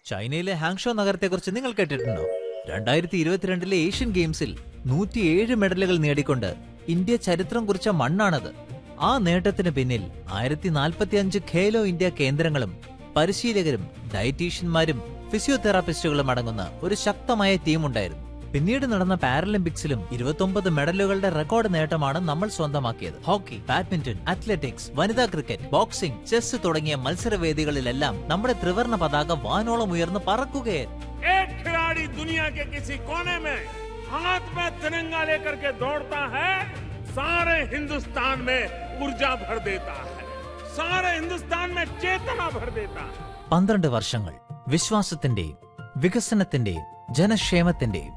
ചൈനയിലെ ഹാങ്ഷോ നഗരത്തെക്കുറിച്ച് നിങ്ങൾ കേട്ടിട്ടുണ്ടോ രണ്ടായിരത്തി ഇരുപത്തിരണ്ടിലെ ഏഷ്യൻ ഗെയിംസിൽ നൂറ്റിയേഴ് മെഡലുകൾ നേടിക്കൊണ്ട് ഇന്ത്യ ചരിത്രം കുറിച്ച മണ്ണാണത് ആ നേട്ടത്തിന് പിന്നിൽ ആയിരത്തി നാൽപ്പത്തിയഞ്ച് ഖേലോ ഇന്ത്യ കേന്ദ്രങ്ങളും പരിശീലകരും ഡയറ്റീഷ്യന്മാരും ഫിസിയോതെറാപ്പിസ്റ്റുകളും അടങ്ങുന്ന ഒരു ശക്തമായ ടീമുണ്ടായിരുന്നു പിന്നീട് നടന്ന പാരലിമ്പിക്സിലും ഇരുപത്തൊമ്പത് മെഡലുകളുടെ റെക്കോർഡ് നേട്ടമാണ് നമ്മൾ സ്വന്തമാക്കിയത് ഹോക്കി ബാഡ്മിന്റൺ അത്ലറ്റിക്സ് വനിതാ ക്രിക്കറ്റ് ബോക്സിംഗ് ചെസ് തുടങ്ങിയ മത്സരവേദികളിലെല്ലാം നമ്മുടെ ത്രിവർണ പതാക വാനോളം ഉയർന്ന് പറക്കുകയായിരുന്നു एक खिलाड़ी दुनिया के किसी कोने में हाथ में तिरंगा लेकर के दौड़ता है सारे हिंदुस्तान में ऊर्जा भर देता है सारे हिंदुस्तान में चेतना भर देता है പന്ത്രണ്ട് വർഷങ്ങൾ വിശ്വാസത്തിന്റെയും വികസനത്തിന്റെയും ജനക്ഷേമത്തിന്റെയും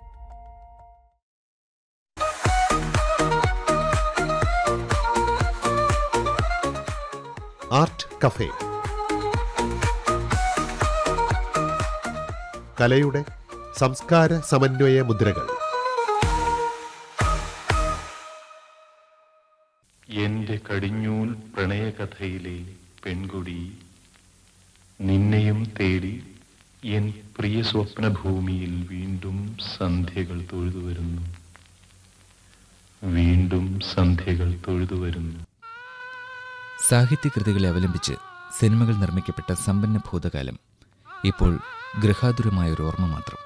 ആർട്ട് കഫേ കലയുടെ സംസ്കാര സമന്വയ മുദ്രകൾ എന്റെ കടിഞ്ഞൂൽ പ്രണയകഥയിലെ പെൺകുടി നിന്നെയും തേടി എൻ പ്രിയ സ്വപ്നഭൂമിയിൽ വീണ്ടും സന്ധ്യകൾ തൊഴുതു വരുന്നു വീണ്ടും സന്ധ്യകൾ തൊഴുതു വരുന്നു സാഹിത്യകൃതികളെ അവലംബിച്ച് സിനിമകൾ നിർമ്മിക്കപ്പെട്ട സമ്പന്ന ഭൂതകാലം ഇപ്പോൾ ഗൃഹാതുരമായ ഒരു ഓർമ്മ മാത്രം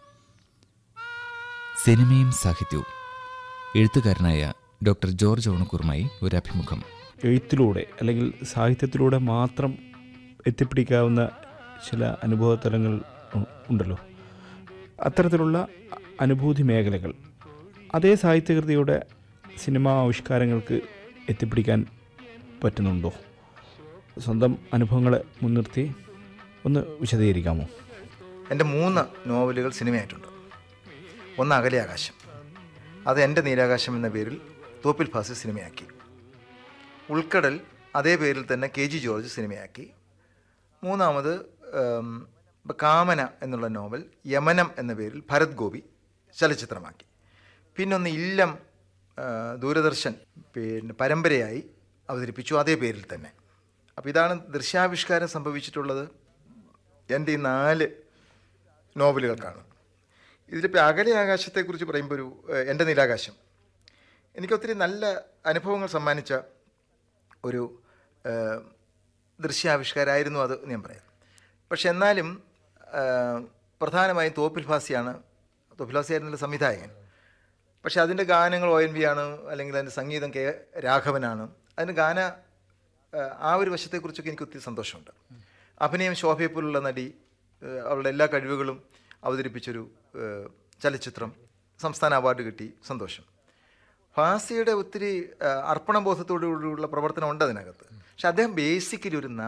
സിനിമയും സാഹിത്യവും എഴുത്തുകാരനായ ഡോക്ടർ ജോർജ് ഓണക്കൂറുമായി ഒരു അഭിമുഖം എഴുത്തിലൂടെ അല്ലെങ്കിൽ സാഹിത്യത്തിലൂടെ മാത്രം എത്തിപ്പിടിക്കാവുന്ന ചില അനുഭവ തലങ്ങൾ ഉ- ഉണ്ടല്ലോ അത്തരത്തിലുള്ള അനുഭൂതി മേഖലകൾ അതേ സാഹിത്യകൃതിയുടെ സിനിമാ ആവിഷ്കാരങ്ങൾക്ക് എത്തിപ്പിടിക്കാൻ പറ്റുന്നുണ്ടോ സ്വന്തം അനുഭവങ്ങളെ മുൻനിർത്തി ഒന്ന് വിശദീകരിക്കാമോ എൻ്റെ മൂന്ന് നോവലുകൾ സിനിമയായിട്ടുണ്ട് ഒന്ന് അകലെ ആകാശം അത് എൻ്റെ നീലാകാശം എന്ന പേരിൽ തോപ്പിൽ ഫാസി സിനിമയാക്കി ഉൾക്കടൽ അതേ പേരിൽ തന്നെ കെ ജി ജോർജ് സിനിമയാക്കി മൂന്നാമത് ഉം, കാമന എന്നുള്ള നോവൽ യമനം എന്ന പേരിൽ ഭരത് ഗോപി ചലച്ചിത്രമാക്കി പിന്നൊന്ന് ഇല്ലം ആ, ദൂരദർശൻ പിന്നെ പരമ്പരയായി അവതരിപ്പിച്ചു അതേ പേരിൽ തന്നെ അപ്പോൾ ഇതാണ് ദൃശ്യാവിഷ്കാരം സംഭവിച്ചിട്ടുള്ളത് എൻ്റെ ഈ നാല് നോവലുകൾക്കാണ് ഇതിലിപ്പോൾ അകലെ ആകാശത്തെക്കുറിച്ച് പറയുമ്പോൾ ഒരു ഏഹ്, എൻ്റെ നീലാകാശം എനിക്കൊത്തിരി നല്ല അനുഭവങ്ങൾ സമ്മാനിച്ച ഒരു ഏഹ്, ദൃശ്യാവിഷ്കാരമായിരുന്നു അത് എന്ന് ഞാൻ പറയാം പക്ഷെ എന്നാലും ഏഹ്, പ്രധാനമായും തോപ്പിൽ ഫാസിയാണ് തോപ്പിൽ ഫാസിയായിരുന്നല്ലോ സംവിധായകൻ പക്ഷെ അതിൻ്റെ ഗാനങ്ങൾ ഒ എൻ വി ആണ് അല്ലെങ്കിൽ അതിൻ്റെ സംഗീതം കെ രാഘവനാണ് അതിൻ്റെ ഗാന ഏഹ്, ആ ഒരു വശത്തെക്കുറിച്ചൊക്കെ എനിക്ക് ഒത്തിരി സന്തോഷമുണ്ട് അഭിനയം ശോഭയെ പോലുള്ള നടി ഏഹ്, അവളുടെ എല്ലാ കഴിവുകളും അവതരിപ്പിച്ചൊരു ഏഹ്, ചലച്ചിത്രം സംസ്ഥാന അവാർഡ് കിട്ടി സന്തോഷം ഫാസിയുടെ ഒത്തിരി ഏഹ്, അർപ്പണബോധത്തോടുകൂടിയുള്ള പ്രവർത്തനം ഉണ്ട് അതിനകത്ത് പക്ഷെ അദ്ദേഹം ബേസിക്കലി ഒരു